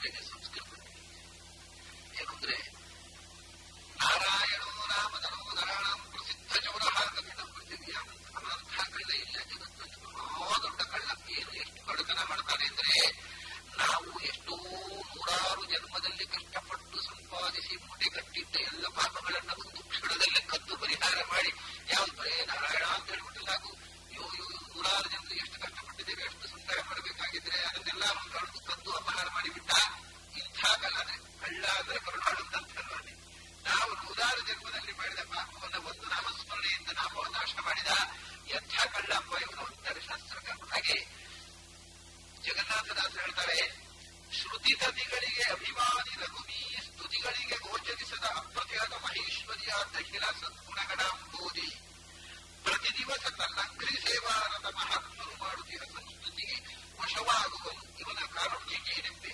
ಒಬ್ಬರಿಗೆ ಸಂಸ್ಕೃತ ಏನಂದ್ರೆ ನಾರಾಯಣೋ ರಾಮದನೋ ನರಾಣಂ ಪ್ರಸಿದ್ಧ ಚೌರಃ ಕಪಿನ ಪೃಥಿವಿಯ ಅನರ್ಥ ಕಳ್ಳ ಇಲ್ಲ ಜಗತ್ತಲ್ಲಿ ಮಹಾ ದೊಡ್ಡ ಕಳ್ಳ ಏನು ಎಷ್ಟು ಕಳ್ಳತನ ಮಾಡ್ತಾನೆ ಅಂದ್ರೆ ನಾವು ಎಷ್ಟೋ ನೂರಾರು ಜನ್ಮದಲ್ಲಿ ಕಷ್ಟಪಟ್ಟು ಸಂಪಾದಿಸಿ ಮೂಟೆ ಕಟ್ಟಿದ್ದ ಎಲ್ಲ ಪಾಪಗಳನ್ನ ಒಂದು ಕ್ಷಣದಲ್ಲೇ ಕದ್ದು ಪರಿಹಾರ ಮಾಡಿ ಯಾವ್ದು ಬರೇ ನಾರಾಯಣ ಅಂತ ಹೇಳ್ಬಿಟ್ಟು ಸಾಕು ಅಯ್ಯೋ ಅಯ್ಯೋ ನೂರಾರು ಜನರು ಎಷ್ಟು ಕಷ್ಟಪಟ್ಟಿದ್ದೇವೆ ಎಷ್ಟು ಸಂಗ್ರಹ ಮಾಡಬೇಕಾಗಿದ್ರೆ ಅದನ್ನೆಲ್ಲ ಕಳೆದು ಕದ್ದು ಅಪಹಾರ ಮಾಡಿಬಿಟ್ಟ ಇಂಥ ಕಳ್ಳ ಅಂದ್ರೆ ಕಳ್ಳ ಅಂದ್ರೆ ಕರುಣಾಳು ಅಂತ ಅಲ್ವಾನೆ ನಾವು ನೂರಾರು ಜನ್ಮದಲ್ಲಿ ಮಾಡಿದ ಪಾಪವನ್ನು ಒಂದು ನಾಮಸ್ಮರಣೆಯಿಂದ ನಾವು ನಾಶ ಮಾಡಿದ ಎಂಥ ಕಳ್ಳಪ್ಪ ಇವನು ಅಂತಾರೆ ಶಾಸ್ತ್ರಕ ಹಾಗೆ ಜಗನ್ನಾಥದಾಸ ಹೇಳ್ತಾರೆ ಶ್ರುತಿ ತತಿಗಳಿಗೆ ಅಭಿಮಾನಿ ರಘುಮಿ ಸ್ತುತಿಗಳಿಗೆ ಗೋಚರಿಸದ ಅಪ್ರತಿಹತ ಮಹೇಶ್ವರಿಯ ದಖಿಲ ಸದ್ಗುಣಗಣಾಂಬೋಧಿ ಪ್ರತಿ ದಿವಸ ತನ್ನಂಗ್ರಿ ಸೇವಾರತ ಮಹಾತ್ಮರು ಮಾಡುತ್ತಿರುವ ಸಂಸ್ಕೃತಿಗೆ ವಶವಾಗುವನು ಇವನ ಕಾರುಣ್ಯಕ್ಕೆ ಏನೆಂಬೆ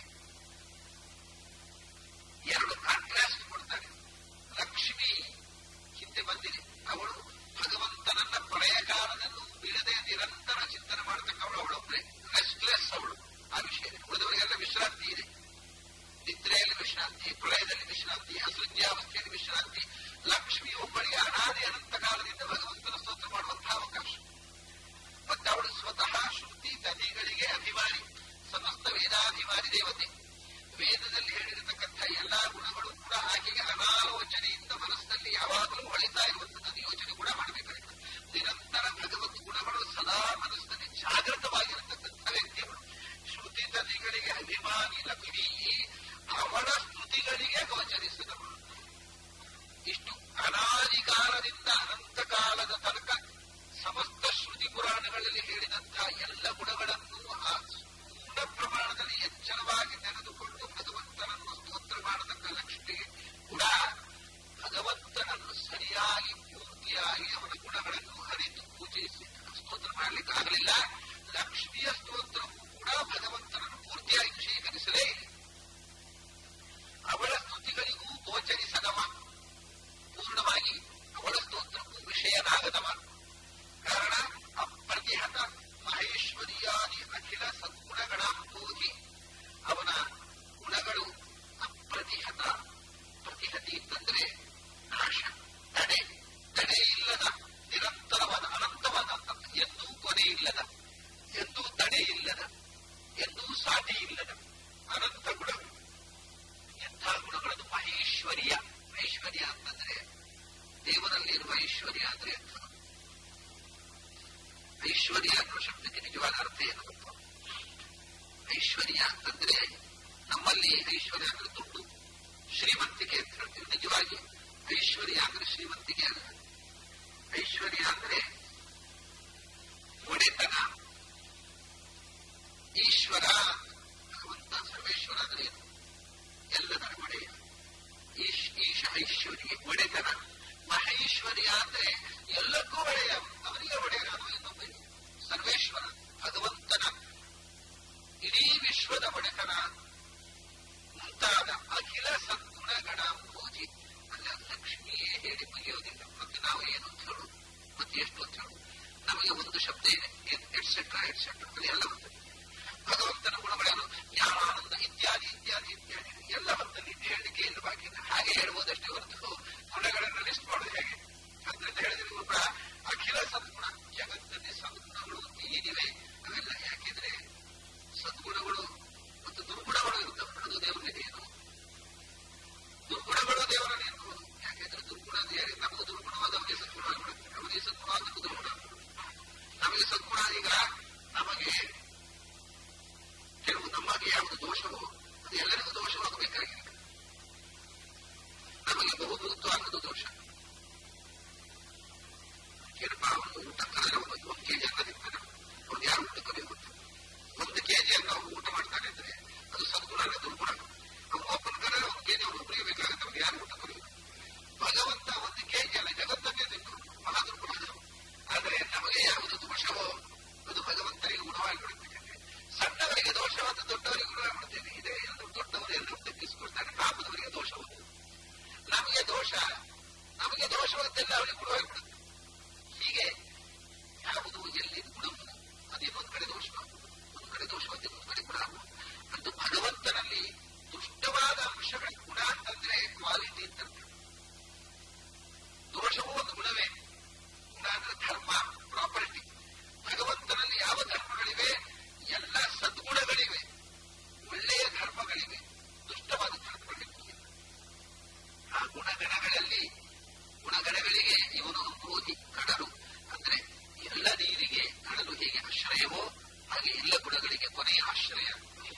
ಎರಡು ಕಾಂಟ್ರಾಸ್ಟ್ ಕೊಡ್ತಾರೆ ಲಕ್ಷ್ಮಿ ಹಿಂದೆ ಬಂದಿದೆ ಅವಳು ಭಗವಂತನನ್ನ ಪ್ರಳಯ ಕಾಲದಲ್ಲೂ ಬಿಡದೆ ನಿರಂತರ ಚಿಂತನೆ ಮಾಡತಕ್ಕವಳು ಅವಳೊಬ್ಬಳೆ ರೆಸ್ಟ್ಲೆಸ್ ಅವಳು ಆ ವಿಷಯದಲ್ಲಿ ಉಳಿದವರಿಗೆಲ್ಲ ವಿಶ್ರಾಂತಿ ಇದೆ ನಿದ್ರೆಯಲ್ಲಿ ವಿಶ್ರಾಂತಿ ಪ್ರಳಯದಲ್ಲಿ ವಿಶ್ರಾಂತಿ ಅಸೃಜ್ಯಾವಸ್ಥೆಯಲ್ಲಿ ವಿಶ್ರಾಂತಿ ಲಕ್ಷ್ಮಿ ಒಬ್ಬಳಿಗೆ ಅನಾದಿ ಅನಂತ ಕಾಲದಿಂದ ಭಗವಂತನ ಸ್ತೋತ್ರ ಮಾಡುವಂತಹ ಅವಕಾಶ ಮತ್ತೆ ಅವಳು ಸ್ವತಃ ಶ್ರುತಿ ತದಿಗಳಿಗೆ ಅಭಿಮಾನಿ ಸಮಸ್ತ ವೇದಾಭಿಮಾನಿ ದೇವತೆ ವೇದದಲ್ಲಿ ಹೇಳಿರತಕ್ಕಂಥ ಎಲ್ಲಾ ಗುಣಗಳು ಕೂಡ ಆಕೆಗೆ ಅನಾಲೋಚನೆಯಿಂದ ಮನಸ್ಸಿನಲ್ಲಿ ಯಾವಾಗಲೂ ಹೊಳಿತಾ ಇರುವಂತದ್ದು ಯೋಚನೆ ಕೂಡ ಮಾಡಬೇಕಾಗಿದೆ ನಿರಂತರ ಭಗವತ್ ಗುಣಗಳು ಸದಾ ಮನಸ್ಸಿನಲ್ಲಿ ಜಾಗೃತವಾಗಿರತಕ್ಕಂಥ ವ್ಯಕ್ತಿಗಳು ಶ್ರುತಿ ತದಿಗಳಿಗೆ ಅಭಿಮಾನಿ ಲಕ್ಷ್ಮಿ ಅವಳ ಸ್ತುತಿಗಳಿಗೆ ಗೋಚರಿಸಿದವಳು ಇಷ್ಟು ಅನಾದಿ ಕಾಲದಿಂದ ಅನಂತ ಕಾಲದ ತನಕ ಸಮಸ್ತ ಶ್ರುತಿ ಪುರಾಣಗಳಲ್ಲಿ ಹೇಳಿದಂತಹ ಎಲ್ಲ ಗುಣಗಳನ್ನು ಆ ಪೂರ್ಣ ಪ್ರಮಾಣದಲ್ಲಿ ಎಚ್ಚರವಾಗಿ ತೆಗೆದುಕೊಂಡು ಭಗವಂತನನ್ನು ಸ್ತೋತ್ರ ಮಾಡತಕ್ಕ ಲಕ್ಷ್ಮಿಗೆ ಕೂಡ ಭಗವಂತನನ್ನು ಸರಿಯಾಗಿ ಪೂರ್ತಿಯಾಗಿ ಅವನ ಗುಣಗಳನ್ನು ಅರಿತು ಪೂಜಿಸಿ ಸ್ತೋತ್ರ ಮಾಡಲಿಕ್ಕೆ ಆಗಲಿಲ್ಲ ಲಕ್ಷ್ಮಿಯ ಸ್ತೋತ್ರವು ಕೂಡ ಭಗವಂತನನ್ನು ಪೂರ್ತಿಯಾಗಿ ವಿಷಯೀಕರಿಸಲೇ ಇಲ್ಲ ಅವಳ ಸ್ತುತಿಗಳಿಗೂ ಗೋಚರಿಸದವ ಪೂರ್ಣವಾಗಿ ಅವಳ ಸ್ತೋತ್ರಕ್ಕೂ ವಿಷಯನಾಗದವ ಕಾರಣ ಅಪ್ರತಿಹತ ಮಹೇಶ್ವರಿಯಾದಿ ಅಖಿಲ ಸದ್ಗುಣಗಳಾಂಬೋಧಿ ಅವನ ಗುಣಗಳು ಅಪ್ರತಿಹತ ಪ್ರತಿಹತಿ ಅಂತಂದ್ರೆ ನಾಶ ತಡೆ ತಡೆ ಇಲ್ಲದ ನಿರಂತರವಾದ ಅನಂತವಾದ ಎಂದೂ ಕೊನೆ ಇಲ್ಲದ ಎಂದೂ ತಡೆ ಇಲ್ಲದ ಎಂದೂ ಸಾಟಿ ಇಲ್ಲದ ಅನಂತ ಗುಣಗಳು ಎಂಥ ಗುಣಗಳದು ಮಹೇಶ್ವರ್ಯ ಐಶ್ವರ್ಯ ಅಂತಂದ್ರೆ ದೇವರಲ್ಲಿರುವ ಐಶ್ವರ್ಯ ಅಂದ್ರೆ ಎಂಥದ್ದು ಐಶ್ವರ್ಯ ಅನ್ನೋ ಶಬ್ದಕ್ಕೆ ನಿಜವಾದ ಅರ್ಥ ಏನು ಗೊತ್ತು ಐಶ್ವರ್ಯ ಅಂತಂದ್ರೆ ನಮ್ಮಲ್ಲಿ ಐಶ್ವರ್ಯ ಅಂದ್ರೆ ದುಡ್ಡು ಶ್ರೀಮಂತಿಕೆ ಅಂತ ಹೇಳ್ತೀವಿ ನಿಜವಾಗಿ ಐಶ್ವರ್ಯ ಅಂದ್ರೆ ಶ್ರೀಮಂತಿಕೆ ಅಲ್ಲ ಐಶ್ವರ್ಯ ಅಂದ್ರೆ ಒಡೆತನ ಈಶ್ವರ ಭಗವಂತ ಸರ್ವೇಶ್ವರ ಅಂದ್ರೆ ಏನು ಎಲ್ಲದರ ಒಡೆಯ ಈಶ್ ಈಶ ಐಶ್ವರ್ಯ ಒಡೆತನ ಮಹೇಶ್ವರ್ಯ ಅಂದ್ರೆ ಎಲ್ಲಕ್ಕೂ ಒಡೆಯ ಅವನಿಗೆ ಒಡೆಯ ಅದು ಇನ್ನೊಬ್ಬ ಸರ್ವೇಶ್ವರ ಭಗವಂತನ ಇಡೀ ವಿಶ್ವದ ಒಡೆತನ ಮುಂತಾದ ಅಖಿಲ ಸದ್ಗುಣಗಣ ಭೋಜಿ ಅಲ್ಲ ಲಕ್ಷ್ಮಿಯೇ ಹೇಳಿ ಮುಗಿಯೋದಿಲ್ಲ ಮತ್ತೆ ನಾವು ಏನು ಅಂತ ಹೇಳು ಮತ್ತೆ ಎಷ್ಟು ಅಂತ ಹೇಳು ನಮಗೆ ಒಂದು ಶಬ್ದ ಇದೆ ಎಟ್ಸೆಟ್ರಾ ಎಟ್ಸೆಟ್ರಾ ಅದು ಎಲ್ಲ ಬರ್ತದೆ ಭಗವಂತನ ಗುಣಗಳೇನು ಜ್ಞಾನಾನಂದ ಇತ್ಯಾದಿ ಇತ್ಯಾದಿ ಇತ್ಯಾದಿ ಎಲ್ಲ ಬರ್ತದೆ ಇದು ಹೇಳಲಿಕ್ಕೆ ಏನು ಬಾಕಿ ಇಲ್ಲ ಹಾಗೆ ಹೇಳ್ಬೋದಷ್ಟೇ ಹೊರತು ಗುಣಗಳನ್ನು ಲಿಸ್ಟ್ ಮಾಡೋದು ಹೇಗೆ ಅಂತ ಹೇಳಿದ್ರೆ ಕೂಡ ಅಖಿಲ ಸದ್ಗುಣ ಜಗತ್ತಲ್ಲಿ ಸದ್ಗುಣಗಳು ಏನಿವೆ ಅವೆಲ್ಲ ಯಾಕೆಂದ್ರೆ ಸದ್ಗುಣಗಳು ಮತ್ತು ದುರ್ಗುಣಗಳು ಇರ್ತವೆ ಅದು ದೇವರಿಗೆ ಏನು ದುರ್ಗುಣಗಳು ದೇವರಲ್ಲಿ ಇರ್ಬೋದು ಯಾಕೆಂದ್ರೆ ದುರ್ಗುಣ ನಮಗೆ ದುರ್ಗುಣವಾದ ಅವರಿಗೆ ಸದ್ಗುಣ ಆಗ್ಬಿಡುತ್ತೆ ಅವರಿಗೆ ಸದ್ಗುಣ ನಮಗೆ ದುರ್ಗುಣ ನಮಗೆ ಸದ್ಗುಣ ಈಗ ನಮಗೆ ಕೆಲವು ನಮಗೆ ಯಾವುದು ದೋಷವೋ ಅದು ಎಲ್ಲರಿಗೂ ದೋಷವಾಗಬೇಕಾಗಿಲ್ಲ ನಮಗೆ ಬಹುಭೂತ್ವ ಅನ್ನೋದು ದೋಷ ಏನಪ್ಪ ಅವನು ಊಟ ಕರೆದ್ರೆ ಒಂದು ಒಂದು ಕೆಜಿ ಅನ್ನ ತಿಂತಾನೆ ಅವ್ನು ಯಾರು ಊಟ ಕರೆಯೋದು ಒಂದು ಕೆಜಿ ಅನ್ನ ಅವ್ನು ಊಟ ಮಾಡ್ತಾನೆ ಅಂದ್ರೆ ಅದು ಸದ್ಗುಣ ಅಲ್ಲ ದುರ್ಗುಣ ಅವನು ಒಬ್ಬನ ಕರೆ ಒಂದು ಕೆಜಿ ಅವನು ಒಬ್ಬರಿಗೆ ಬೇಕಾಗುತ್ತೆ ಅವ್ನು ಯಾರು ಊಟ ಕರೆಯೋದು ಭಗವಂತ ಒಂದು ಕೆಜಿ ಅಲ್ಲ ಜಗತ್ತನ್ನೇ ತಿಂದು ಮಹಾ ದುರ್ಗುಣ ಆದರೆ ನಮಗೆ ಯಾವುದು ದೋಷವೋ ಅದು ಭಗವಂತನಿಗೆ ಗುಣವಾಗಿ ಬಿಡುತ್ತೆ ಸಣ್ಣವರಿಗೆ ದೋಷವಾದ ದೊಡ್ಡವರಿಗೆ ಗುಣ ಬಿಡುತ್ತೇನೆ ಇದೇ ದೊಡ್ಡವರ ಭಗವಂತನಿಗೆ ಕೊನೆಯ ಆಶ್ರಯ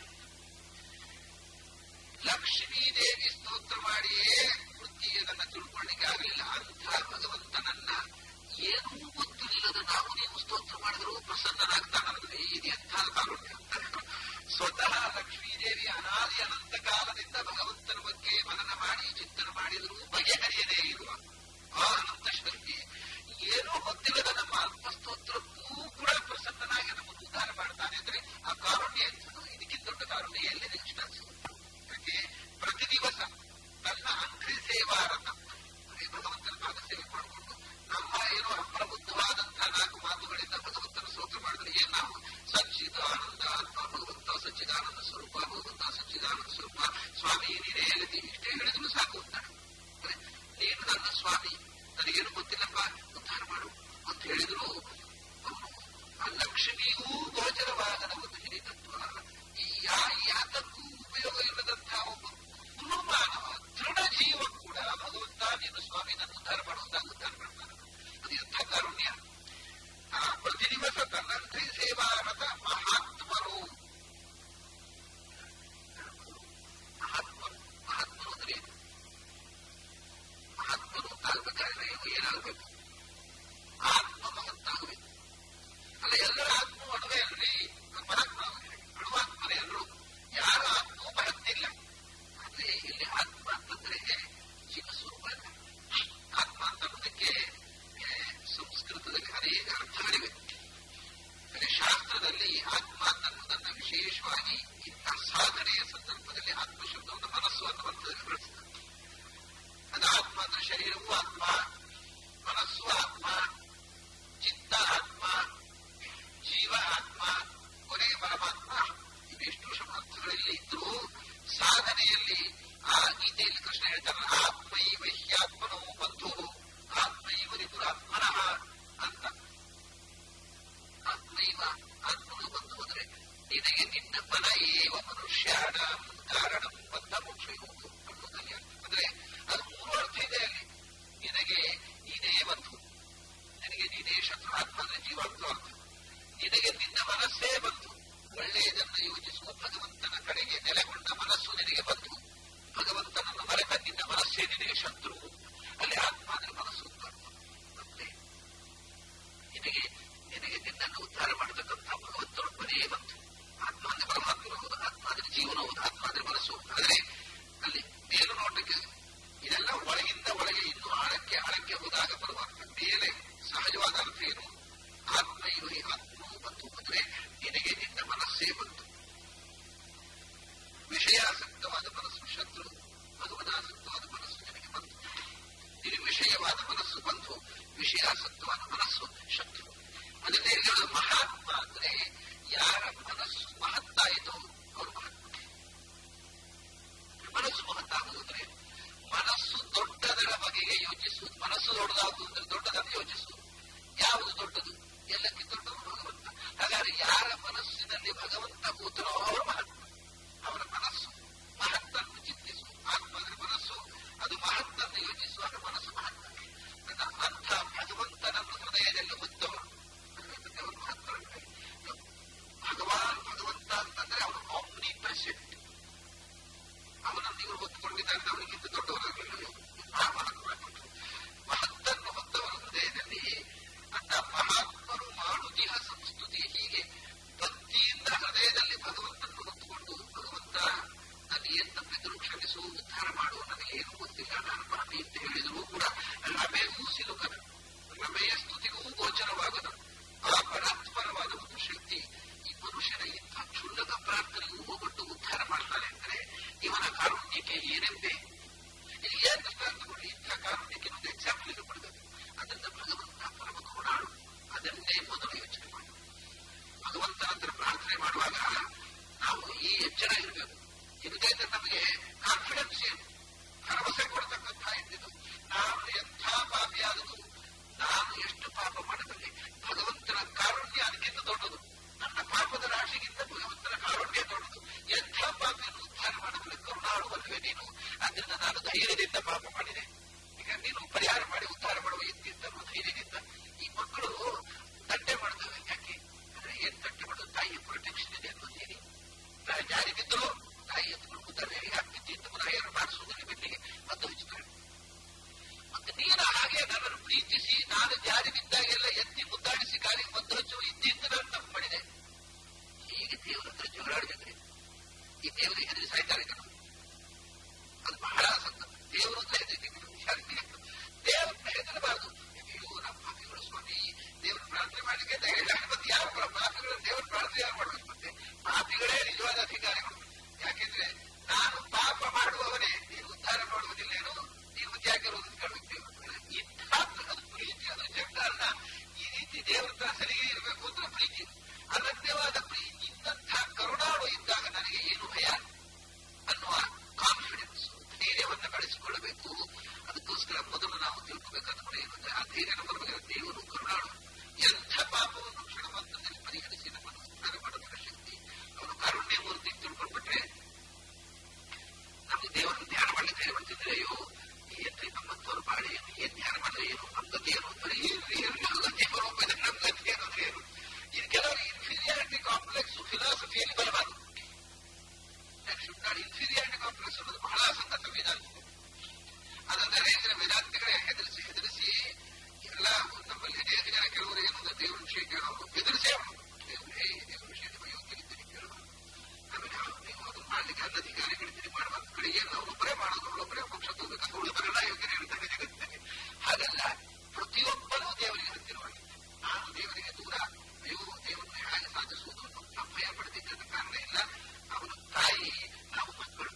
ಲಕ್ಷ್ಮೀ ದೇವಿ ಸ್ತೋತ್ರ ಮಾಡಿಯೇ ವೃತ್ತಿಯದನ್ನ ತಿಳ್ಕೊಳ್ಳಿಕ್ಕೆ ಆಗಲಿಲ್ಲ ಅಂಥ ಭಗವಂತನನ್ನ ಏನೂ ಗೊತ್ತಿಲ್ಲದ ನಾವು ನೀವು ಸ್ತೋತ್ರ ಮಾಡಿದ್ರು ಪ್ರಸನ್ನನಾಗ್ತಾನಂದ್ರೆ ಇದು ಎಂಥ ಕಾರುಣ್ಯ ಸ್ವತಃ ಲಕ್ಷ್ಮೀದೇವಿ ಅನಾದಿ ಅನಂತ ಕಾಲದಿಂದ ಭಗವಂತನ ಬಗ್ಗೆ ಮನನ ಮಾಡಿ ಚಿಂತನೆ ಮಾಡಿದ್ರು ಬಗೆಹರಿಯದೇ ಇರುವ ಆ ಅನಂತ ಶಕ್ತಿ ಏನೋ ಗೊತ್ತಿಲ್ಲದ ನಮ್ಮ ಅಲ್ಪಸ್ತೋತ್ರಕ್ಕೂ ಕೂಡ ಪ್ರಸನ್ನನಾಗಿ ನಮ್ಮನ್ನು ಉದ್ಧಾರ ಮಾಡ್ತಾನೆ ಅಂದ್ರೆ ಆ ಕಾರುಣ್ಯ ಎಂಥದ್ದು ಇದಕ್ಕಿಂತ ದೊಡ್ಡ ಕಾರುಣ್ಯ ಎಲ್ಲಿದೆ ಇಷ್ಟ ಯಾಕೆ ಪ್ರತಿ ದಿವಸ ತನ್ನ ಅಂಗ್ರಿ ಸೇವಾರತ ಅದೇ ಭಗವಂತನ ಪಾದ ಸೇವೆ ಮಾಡಿಕೊಂಡು ನಮ್ಮ ಏನೋ ಅಪ್ರಬುದ್ಧವಾದಂತಹ ನಾಲ್ಕು ಮಾತುಗಳಿಂದ ಭಗವಂತನ ಸ್ತೋತ್ರ ಮಾಡಿದ್ರೆ ಏನ್ ನಾವು ಸಚ್ಚಿದ ಆನಂದ ಆತ್ಮ ಭಗವಂತ ಸಚ್ಚಿದಾನಂದ ಸ್ವರೂಪ ಭಗವಂತ ಸಚ್ಚಿದಾನಂದ ಸ್ವರೂಪ ಸ್ವಾಮಿ ನೀನೇ ಹೇಳಿದ್ದೀವಿ ಇಷ್ಟೇ ಹೇಳಿದ್ರು ಸಾಕು ಅಂತಾನೆ ಅಂದ್ರೆ ನೀನು ನನ್ನ ಸ್ವಾಮಿ ನನಗೇನು ಗೊತ್ತಿಲ್ಲಪ್ಪ ಉದ್ಧಾರ ಮಾಡು ಅಂತ ಹೇಳಿದ್ರು ಅವನು ಆ ಲಕ್ಷ್ಮಿಗೂ ಗೋಚರವಾಗದ ಒಂದು ಹಿರಿತತ್ವ ಈ ಯಾ- ಯಾತಕ್ಕೂ ಉಪಯೋಗ ಇಲ್ಲದಂತಹ ಒಬ್ಬ ಗುರುಮಾನವ ದೃಢ ಜೀವ ಕೂಡ ಭಗವಂತ ನೀನು ಸ್ವಾಮಿ ನನ್ನ ಉದ್ಧಾರ ಮಾಡುವಂತ ಉದ್ಧಾರ ಮಾಡ್ತಾನೆ ಅದು ಎಂಥ ಕಾರುಣ್ಯ ಆ ಪ್ರತಿ ದಿವಸ ತನ್ನಂತೆ ಸೇವಾರತ ಮಹಾತ್ಮರು ಮಹಾತ್ಮರು ಮಹಾತ್ಮರು ಅಂದ್ರೆ ಏನು? ಮಹಾತ್ಮರು ತಾಳ್ಬೇಕಾದ್ರೆ ಏನಾಗಬೇಕು ಆತ್ಮ ಮಹತ್ತಾಗಬೇಕು ಅಲ್ಲ ಎಲ್ಲರ ಆತ್ಮ ಅಣುವೆ ಅಲ್ರಿ ಪರಮಾತ್ಮ ಅಣುವಾತ್ಮರೇ ಎಲ್ಲರೂ ಯಾರ ಆತ್ಮವೂ ಮಹತ್ತಿಲ್ಲ ಆದ್ರೆ ಇಲ್ಲಿ ಆತ್ಮ ಅಂತಂದ್ರೆ ಜೀವಸ್ವರೂಪ ಅಲ್ಲ ಆತ್ಮ ಅಂತ ಅನ್ನೋದಕ್ಕೆ ಏ, ಸಂಸ್ಕೃತದಲ್ಲಿ ಅನೇಕ ಅರ್ಥಗಳಿವೆ ಅಂದ್ರೆ ಶಾಸ್ತ್ರದಲ್ಲಿ ಆತ್ಮ ಅಂತ ಅನ್ನೋದನ್ನ ವಿಶೇಷವಾಗಿ ಇಂಥ ಸಾಧನೆಯ ಸಂದರ್ಭದಲ್ಲಿ ಆತ್ಮ ಶಬ್ದವನ್ನು ಮನಸ್ಸು ಅನ್ನೋ ಅರ್ಥದಲ್ಲಿ ಬಳಸ್ತಾರೆ ಅದು ಆತ್ಮ ಅಂದ್ರೆ ಶರೀರವೂ ಆತ್ಮ ಮನಸ್ಸು ಆತ್ಮ ಚಿತ್ತ ಆತ್ಮ ಜೀವ ಆತ್ಮ ಕೊನೆಗೆ ಪರಮಾತ್ಮ ಇವೆಷ್ಟು ಶಬ್ದಗಳಲ್ಲಿ ಇದ್ರೂ ಸಾಧನೆಯಲ್ಲಿ ಆ ಗೀತೆಯಲ್ಲಿ ಕೃಷ್ಣ ಹೇಳ್ತಾನೆ ಆತ್ಮೈವ ಹ್ಯಾತ್ಮನೋ ಬಂಧು ಆತ್ಮೈವ ರಿಪುರಾತ್ಮನಃ ಅಂತ ಆತ್ಮೈವ ಆತ್ಮನು ಬಂಧು ಅಂದ್ರೆ ನಿನಗೆ ನಿನ್ನ ಫಲ ಏವ ಮನುಷ್ಯಾಣ ಕಾರಣ ಬಂಧ ಮೋಕ್ಷ ಅನ್ನೋದಲ್ಲಿ ಅರ್ಥ ಅಂದ್ರೆ ಅದು ಮೂರು ಅರ್ಥ ಇದೆ ಅಲ್ಲಿ ನಿನಗೆ ನೀನೇ ಬಂಧು ನಿನಗೆ ನೀನೇ ಶತ್ರು ಆತ್ಮ ಅಂದ್ರೆ ಜೀವಾತ್ಮ ಅರ್ಥ ನಿನಗೆ ನಿನ್ನ ಮನಸ್ಸೇ ಬಂತು ಒಳ್ಳೆಯದನ್ನು ಯೋಚಿಸುವ ಭಗವಂತನ ಕಡೆಗೆ ನೆಲೆಗೊಂಡ ಮನಸ್ಸು ನಿನಗೆ ಬಂತು ಭಗವಂತನನ್ನು ಮರೆತ ನಿನ್ನ ಮನಸ್ಸೇ ನಿನಗೆ ಶತ್ರು ಅಲ್ಲಿ ಆತ್ಮ ಅಂದ್ರೆ ಮನಸ್ಸು ಅಂತ ಅರ್ಥ. ಮತ್ತೆ ನಿನಗೆ ನಿನಗೆ ನಿನ್ನನ್ನು ಉದ್ಧಾರ ಮಾಡತಕ್ಕಂಥ ಭಗವಂತನೊಬ್ಬನೇ ಬಂತು ಆತ್ಮ ಅಂದ್ರೆ ಪರಮಾತ್ಮ ಹೌದು ಆತ್ಮ ಅಂದ್ರೆ ಜೀವನ ಹೌದು ಆತ್ಮ ಅಂದ್ರೆ ಮನಸ್ಸು ಹೌದು. ಆದರೆ ಅಲ್ಲಿ ಮೇಲು ನೋಟಕ್ಕೆ ಇದೆಲ್ಲ ಒಳಗಿಂದ ಒಳಗೆ ಇನ್ನು ಆಳಕ್ಕೆ ಆಳಕ್ಕೆ ಹೋದಾಗ ಬರುವ ಮೇಲೆ ಸಹಜವಾದ ಅರ್ಥ ಏನು ಆತ್ಮ ಇವ ಆತ್ಮವು ಬಂತು ಅಂದ್ರೆ ನಿನಗೆ ನಿನ್ನ ಮನಸ್ಸೇ ಬಂತು ವಿಷಯಾಸಕ್ತವಾದ ಮನಸ್ಸು ಶತ್ರು ಭಗವದಾಸಕ್ತವಾದ ಮನಸ್ಸು ನಿನಗೆ ಬಂತು ನಿರ್ವಿಷಯವಾದ ಮನಸ್ಸು ಬಂತು ವಿಷಯಾಸಕ್ತವಾದ ಮನಸ್ಸು ಶತ್ರು ಅದನ್ನೇ ಹೇಳೋದು ಮಹಾತ್ಮ ಅಂದ್ರೆ ಯಾರ ಮನಸ್ಸು ಮಹತ್ತಾಯಿತು ಅವರು ಮಹಾತ್ಮ ಮನಸ್ಸು ಮಹತ್ತಾಗುವುದು ಅಂದ್ರೆ ಮನಸ್ಸು ದೊಡ್ಡದರ ಬಗೆಗೆ ಯೋಚಿಸುವುದು ಮನಸ್ಸು ದೊಡ್ಡದಾಗುವುದು ಅಂದ್ರೆ ದೊಡ್ಡದನ್ನು ಯೋಚಿಸುವುದು ಯಾವುದು ದೊಡ್ಡದು ಎಲ್ಲಕ್ಕಿಂತ ದೊಡ್ಡದು ಭಗವಂತ ಹಾಗಾದ್ರೆ ಯಾರ ಮನಸ್ಸಿನಲ್ಲಿ ಭಗವಂತ ಕೂತರೋ ಅವರು ಮಹಾತ್ಮ ಅವರ ಮನಸ್ಸು ಮಹತ್ತನ್ನು ಚಿಂತಿಸುವ ಆತ್ಮ ಅಂದ್ರೆ ಮನಸ್ಸು ಅದು ಮಹತ್ತನ್ನು ಯೋಚಿಸುವಾಗ ಮನಸ್ಸು ಮಹತ್ತ ನನ್ನ ಅಂಥ ಭಗವಂತನನ್ನು ಹೃದಯದಲ್ಲಿ ಹೊತ್ತವರು ಅದಕ್ಕೆ ಅವರು ಮಹತ್ತರು ಭಗವಾನ್ ಭಗವಂತ ಅಂತಂದ್ರೆ ಅವನು ಆಮ್ನಿ ಪ್ರೆಸೆಂಟ್ ಅವನನ್ನು ಇವರು ಹೊತ್ತುಕೊಂಡಿದ್ದಾರೆ ಅವರಿಗಿಂತ ದೊಡ್ಡವರಾಗಲಿಲ್ಲ ಆ ಮಹಾತ್ಮ ಮಹತ್ತನ್ನು ಹೊತ್ತವರ ಹೃದಯದಲ್ಲಿ ಅಂತ ಮಹಾತ್ಮರು ಮಾಡುತ್ತಿಹ ಸಂಸ್ತುತಿ ಹೀಗೆ ಭಕ್ತಿಯಿಂದ ಹೃದಯದಲ್ಲಿ ಭಗವಂತನನ್ನು ಹೊತ್ತುಕೊಂಡು ಭಗವಂತ ನಾನು ಏನ್ ತಪ್ಪಿದ್ರು ಕ್ಷಮಿಸು ಉದ್ಧಾರ ಮಾಡು ನನಗೆ ಏನು ಗೊತ್ತಿಲ್ಲ ನಾನು ಪಾಪಿ ಅಂತ ಹೇಳಿದರೂ ಕೂಡ ರಮೆಗೂ ಸಿಲುಕದ ರಮೆಯ ಸ್ತುತಿಗೂ ಗೋಚರವಾಗದ ಆ ಪರಾತ್ಪರವಾದ ಒಂದು ಶಕ್ತಿ ಈ ಮನುಷ್ಯನ ಇಂಥ ಕ್ಷುಲ್ಲಕ ಪ್ರಾರ್ಥನೆಗೂ ಹೋಗ್ಬಿಟ್ಟು ಉದ್ಧಾರ ಮಾಡ್ತಾನೆ ಅಂದ್ರೆ ಇವನ ಕಾರುಣ್ಯಕ್ಕೆ ಏನೆಂಬೆ ಇಲ್ಲಿ ಏನ್ ದೃಷ್ಟಾಂತ ಕೊಡಿ ಇಂಥ ಕಾರುಣ್ಯಕ್ಕೆ ಒಂದು ಎಕ್ಸಾಂಪಲ್ ಇದು ಕೊಡಬೇಕು ಅದನ್ನ ಭಗವಂತ ಪರಮ ಕರುಣಾಳು ಅದನ್ನೇ ಮೊದಲು ಯೋಚನೆ ಮಾಡಿ ಭಗವಂತನ ಹತ್ರ ಪ್ರಾರ್ಥನೆ ಮಾಡುವಾಗ ನಾವು ಈ ಎಚ್ಚರ ಇರಬೇಕು ಇಲ್ಲದೇ ಇದ್ರೆ ನಮಗೆ ಕಾನ್ಫಿಡೆನ್ಸ್ ಏನು ಭರವಸೆ ಕೊಡ್ತಕ್ಕಂಥ ಇದ್ದಿದ್ದು ನಾನು ಎಂಥ ಪಾಪಿಯಾದರೂ ನಾನು ಎಷ್ಟು ಪಾಪ ಮಾಡಬಲ್ಲೆ ಭಗವಂತನ ಕಾರುಣ್ಯ ಅದಕ್ಕಿಂತ ದೊಡ್ಡದು ನನ್ನ ಪಾಪದ ರಾಶಿಗಿಂತ ಭಗವಂತನ ಕಾರುಣ್ಯ ದೊಡ್ಡದು ಎಂಥ ಪಾಪಿಯನ್ನು ಉದ್ಧಾರ ಮಾಡಬಲ್ಲೆ ಕರುಣಾಳುವಲ್ವೇ ನೀನು ಅದರಿಂದ ನಾನು ಧೈರ್ಯದಿಂದ ಪಾಪ ಮಾಡಿದೆ ಈಗ ನೀನು ಪರಿಹಾರ ಮಾಡಿ ಉದ್ಧಾರ ಮಾಡುವ ಇದ್ದಿದ್ದ ಧೈರ್ಯದಿಂದ ಈ ಮಕ್ಕಳು ತಂಟೆ ಮಾಡ್ತವೆ ಯಾಕೆ ಅಂದ್ರೆ ಏನ್ ತಂಟೆ ಮಾಡೋದು ತಾಯಿಯ ಪ್ರೊಟೆಕ್ಷನ್ ಇದೆ ಅನ್ನೋದು ಜಗಳಾಡಿದ್ರೆ ಈ ದೇವರಿಗೆ ಹೆದರಿ ಸಾಯ್ತಾರೆ ಕಣ ಅದು ಬಹಳ ಸಂಕಟ ದೇವರು ಅಂತ ಹೆದರಿಕೆ ಶಾಂತಿ ದೇವರನ್ನ ಹೆದರಬಾರದು ಅಯ್ಯೋ ನಮ್ಮ ಪಾಪಿಗಳು ಸ್ವಾಮಿ ದೇವ್ರ ಪ್ರಾರ್ಥನೆ ಮಾಡಲಿಕ್ಕೆ ಅಂತ ಹೇಳಿ ಮತ್ತೆ ಯಾವ ಪಾಪಿಗಳು ದೇವ್ರ ಪ್ರಾರ್ಥನೆ ಯಾರು ಮಾಡಬೇಕು ಮತ್ತೆ ಪಾಪಿಗಳೇ ನಿಜವಾದ ಅಧಿಕಾರಿಗಳು ಯಾಕೆಂದ್ರೆ ನಾನು ಪಾಪ ಮಾಡುವವನೇ ನೀನು ಉದ್ಧಾರ ಮಾಡುವುದಿಲ್ಲೇನು ನೀನು ತ್ಯಾಗಿರುವುದು ಕೇಳಬೇಕು ಇಂಥ ಅದು ಪ್ರೀತಿ ಅದು ಜಗ್ಗ ಅಲ್ಲ ಈ ರೀತಿ ದೇವರ ಹತ್ರ ಸರಿಗೆ ಇರಬೇಕು ಅಂತ ಪ್ರೀತಿ ಅನನ್ಯವಾದ ಪ್ರೀತಿ ಇಂತಹ ಕರುಣಾಳು ಇದ್ದಾಗ ನನಗೆ ಏನು ಭಯ ಅನ್ನುವ ಕಾನ್ಫಿಡೆನ್ಸ್ ಧೈರ್ಯವನ್ನು ಬೆಳೆಸಿಕೊಳ್ಳಬೇಕು ಅದಕ್ಕೋಸ್ಕರ ಮೊದಲು ನಾವು ತಿಳ್ಕೋಬೇಕಾದ ಕೂಡ ಏನು ಅಂದ್ರೆ ಆ ಧೈರ್ಯ ಬರಬೇಕಾದ್ರೆ ದೇವರು ಕರುಣಾಳು ಎಂಥ ಪಾಪವನ್ನು ಕ್ಷಣ ಮಾತ್ರದಲ್ಲಿ ಪರಿಹರಿಸಿ ನಮ್ಮನ್ನು ಉದ್ಧಾರ ಮಾಡಬೇಕ ಶಕ್ತಿ ಅವನು ಕಾರುಣ್ಯ ಮೂರ್ತಿ ತಿಳ್ಕೊಂಡ್ಬಿಟ್ರೆ ನಮ್ಗೆ ದೇವರನ್ನು ಧ್ಯಾನ ಮಾಡ್ಲಿಕ್ಕೆ ಧೈರ್ಯ ಮಾಡ್ತಿದ್ರೆ ಅಯ್ಯೋ ಏನ್ರಿ ನಮ್ಮಂತವ್ರು ಬಾಳೆ ಏನು ಏನ್ ಧ್ಯಾನ ಮಾಡಿದ್ರೆ ಏನು ನಮ್ ಗತಿ ಏನು ಅಂದ್ರೆ ಏನ್ರಿ ಏನು ನಮ್ ಗತಿ ಬರೋಬ್ಬ ನಮ್ ಗತಿ ಏನು ಅಂದ್ರೆ ಏನು ಇದು ಕೆಲವರು ಇನ್ಫೀರಿಯಾರಿಟಿ ಕಾಂಪ್ಲೆಕ್ಸ್ ಫಿಲಾಸಫಿಯಲ್ಲಿ ಬರಬಾರದು ಶುಡ್ ನಾಟ್ ಇನ್ಫೀರಿಯಾರಿಟಿ ಕಾಂಪ್ಲೆಕ್ಸ್ ಅನ್ನೋದು ಬಹಳ ಸಂಗತ ವೇದಾಂತ ಅದಂದ್ರೆ ರೈತರ ವೇದಾಂತಗಳೇ ಹೆದರಿಸಿ ಹೆದರಿಸಿ ಎಲ್ಲ ನಮ್ಮಲ್ಲಿ ಅನೇಕ ಜನ ಕೆಲವರು ಏನು ಅಂದ್ರೆ ದೇವರ ವಿಷಯ ಕೇಳೋರು ಹೆದರಿಸೇ ಅವರು ದೇವರೇ ದೇವರ ವಿಷಯ ನಿಮ್ಮ ಯೋಗ್ಯರಿದ್ದೀರಿ ಕೇಳಬಾರ್ದು ಆಮೇಲೆ ನೀವು ಅದನ್ನು ಮಾಡ್ಲಿಕ್ಕೆ ಅಧಿಕಾರಿಗಳಿದ್ದೀರಿ ಮಾಡಬಾರ್ದು ಕಡೆಗೆ ಅವರೊಬ್ಬರೇ ಮಾಡೋದು ಅವರೊಬ್ಬರೇ ಮೋಕ್ಷ ತಗೋಬೇಕು ಉಳಿದವರೆಲ್ಲ ಯೋಗ್ಯರೇ ಇರ್ತಾರೆ ಜಗತ್ತಿನಲ್ಲಿ ಹಾಗಲ್ಲ ಪ್ರತಿಯೊಬ್ಬರೂ ದೇವರಿಗೆ ಹತ್ತಿರವಾಗಿದ್ದಾರೆ ನಾನು ದೇವರಿಗೆ ದೂರ ಅಯ್ಯೋ ದೇವರನ್ನ ಹೇಗೆ ಸಾಧಿಸುವುದು ಅಂತ ಭಯ ಪಡೆದಿದ್ದ ಕಾರಣ ಇಲ್ಲ ಅವನು ತಾಯಿ ನಾವು ಮಕ್ಕಳು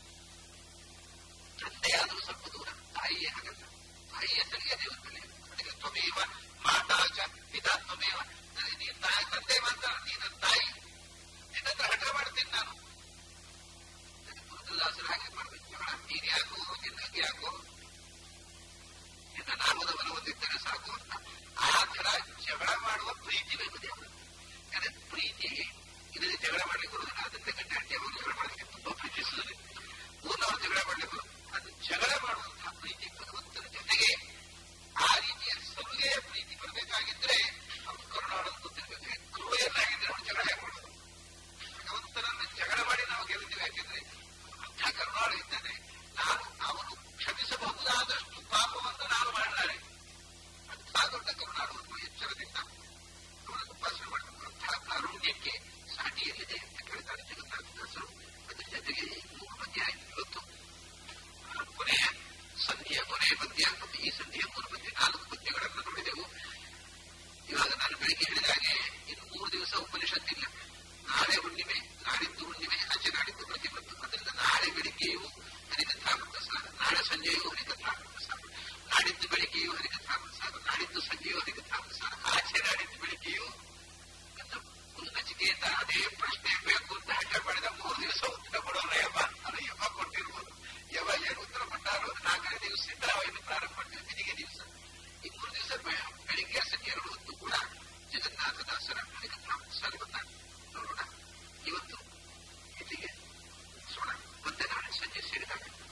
ತಂದೆ ಆದರೂ ಸ್ವಲ್ಪ ದೂರ ತಾಯಿಯೇ ಹಾಗಲ್ಲ ತಾಯಿಯ ಸರಿಯ ದೇವರ ಮೇಲೆ ಅದಕ್ಕೆ ತ್ವಮೇವ ಮಾತಾ ಚ ಪಿತಾ ತ್ವಮೇವ ನನಗೆ ನೀನು ತಾಯಿ ತಂದೆ ಮಾತ್ರ ನೀನು ನನ್ನ ತಾಯಿ ನಿನ್ನ ಹತ್ರ ಹಠ ಮಾಡ್ತೀನಿ ನಾನು ಗುರುದಾಸರು ಹಾಗೆ ಮಾಡ್ಬೇಕು ಜಗಳ ನೀನು ಯಾಕೋ ನಿನ್ನಗೆ ಯಾಕೋ ನಿನ್ನ ನಾಮದ ಬಲವೊಂದಿದ್ದರೆ ಸಾಕು ಅಂತ ಆ ಥರ ಜಗಳ ಮಾಡುವ ಪ್ರೀತಿ ಬೇಕು ದೇವರು ಯಾಕಂದ್ರೆ ಪ್ರೀತಿ ಇದರಲ್ಲಿ ಜಗಳ ಮಾಡ್ಲಿಕ್ಕೆ ಬರುವುದಿಲ್ಲ ಅದರಿಂದ ಗಂಟೆ ಗಂಟೆ ಅವರು ಜಗಳ ಮಾಡಲಿಕ್ಕೆ ತುಂಬಾ ಪ್ರೀತಿಸುತ್ತದೆ ಊರಿನವರು ಜಗಳ ಮಾಡಲಿಕ್ಕೆ ಅದು ಜಗಳ ಮಾಡುವಂತಹ ಪ್ರೀತಿ ಭಗವಂತನ ಜೊತೆಗೆ ಆ ರೀತಿಯ ಸಲುಗೆಯ ಪ್ರೀತಿ ಬರಬೇಕಾಗಿದ್ರೆ ಅವನು ಕರುಣಾಳನ್ನು ಗೊತ್ತಿರಬೇಕು ಕ್ರೂಯನ್ನಾಗಿದ್ರೆ ಅವನು ಜಗಳ ಹೇಗೆ ಮಾಡೋದು ಭಗವಂತನನ್ನು ಜಗಳ ಮಾಡಿ ನಾವು ಗೆಲ್ತೀವಿ ಯಾಕೆಂದ್ರೆ ಅಂಥ ಕರುಣಾಳು ಇದ್ದಾನೆ ನಾನು ಅವನು ಕ್ಷಮಿಸಬಹುದಾದಷ್ಟು ಪಾಪವನ್ನು ನಾನು ಮಾಡಲಾರೆ ಅಂಥ ದೊಡ್ಡ ಕರುಣಾಳುವನ್ನು ಎಚ್ಚರದಿಂದ ಅವನನ್ನು ಉಪಾಸನೆ ಮಾಡಬೇಕು ಅಂಥ ಕಾರುಣ್ಯಕ್ಕೆ ಸಾಟಿಯಲ್ಲಿದೆ ಅಂತ ಕೇಳ್ತಾರೆ ಜಗನ್ನಾಥದಾಸರು ಅದ್ರ ಜೊತೆಗೆ ಮೂರು ಪದ್ಯ ಇವತ್ತು ಕೊನೆಯ ಸಂಧಿಯ ಕೊನೆಯ ಪದ್ಯ ಮತ್ತು ಈ ಸಂಧಿಯ ಮೂರು ಪದ್ಯ ನಾಲ್ಕು ಪದ್ಯಗಳನ್ನು ನೋಡಿದೆವು ಇವಾಗ ನಾನು ಬೆಳಿಗ್ಗೆ ಹೇಳಿದ ಹಾಗೆ ಇನ್ನು ಮೂರು ದಿವಸ ಉಪನಿಷತ್ತಿಲ್ಲ ನಾಳೆ ಹುಣ್ಣಿಮೆ ನಾಡಿದ್ದು ಹುಣ್ಣಿಮೆ ಆಚೆ ನಾಡಿದ್ದು ಪ್ರತಿಪತ್ತು ಅದರಿಂದ ನಾಳೆ ಬೆಳಿಗ್ಗೆಯೂ ಹರಿಕಥಾಮೃತ ಸಾರ ನಾಳೆ ಸಂಜೆಯೂ ಹರಿಕಥಾಮೃತ ಸಾರ ನಾಡಿದ್ದು ಬೆಳಿಗ್ಗೆಯೂ ಹರಿಕಥಾಮೃತ ಸಾರ ನಾಡಿದ್ದು ಸಂಜೆಯೂ ಹರಿಕಥಾಮೃತ ಸಾರ ಆಚೆ ನಾಡಿದ್ದು ಬೆಳಿಗ್ಗೆಯೂ ಅಂತ ಒಂದು ನಚಿಕೇತ ಅದೇ ಪ್ರಶ್ನೆ ಬೇಕು ಅಂತ ಹಠ ಮಾಡಿದ ಮೂರು ದಿವಸ ಉತ್ತರ ಕೊಡೋಣ ಯವ ಅದು ಯವ ಕೊಟ್ಟಿರ್ಬೋದು ಯವ ಏನು ಉತ್ತರ ಕೊಟ್ಟಾರೋ ನಾಲ್ಕನೇ ದಿವಸ ಸಿದ್ದರಾಮಯ್ಯ ಪ್ರಾರಂಭ ಮಾಡ್ತೀವಿ ಬೆಳಿಗ್ಗೆ ದಿವಸ ಈ ಮೂರು ದಿವಸ ಬೆಳಿಗ್ಗೆ ಸಂಜೆ ಎರಡು ಹೊತ್ತು ಕೂಡ ಜಗನ್ನಾಥದಾಸರ ಹರಿಕಥಾಮೃತ ಸಾರವನ್ನ ನೋಡೋಣ ಇವತ್ತು ಇಲ್ಲಿಗೆ ಸೋಣ ಮತ್ತೆ ನಾಳೆ ಸಂಜೆ ಸೇರಿದಾಗ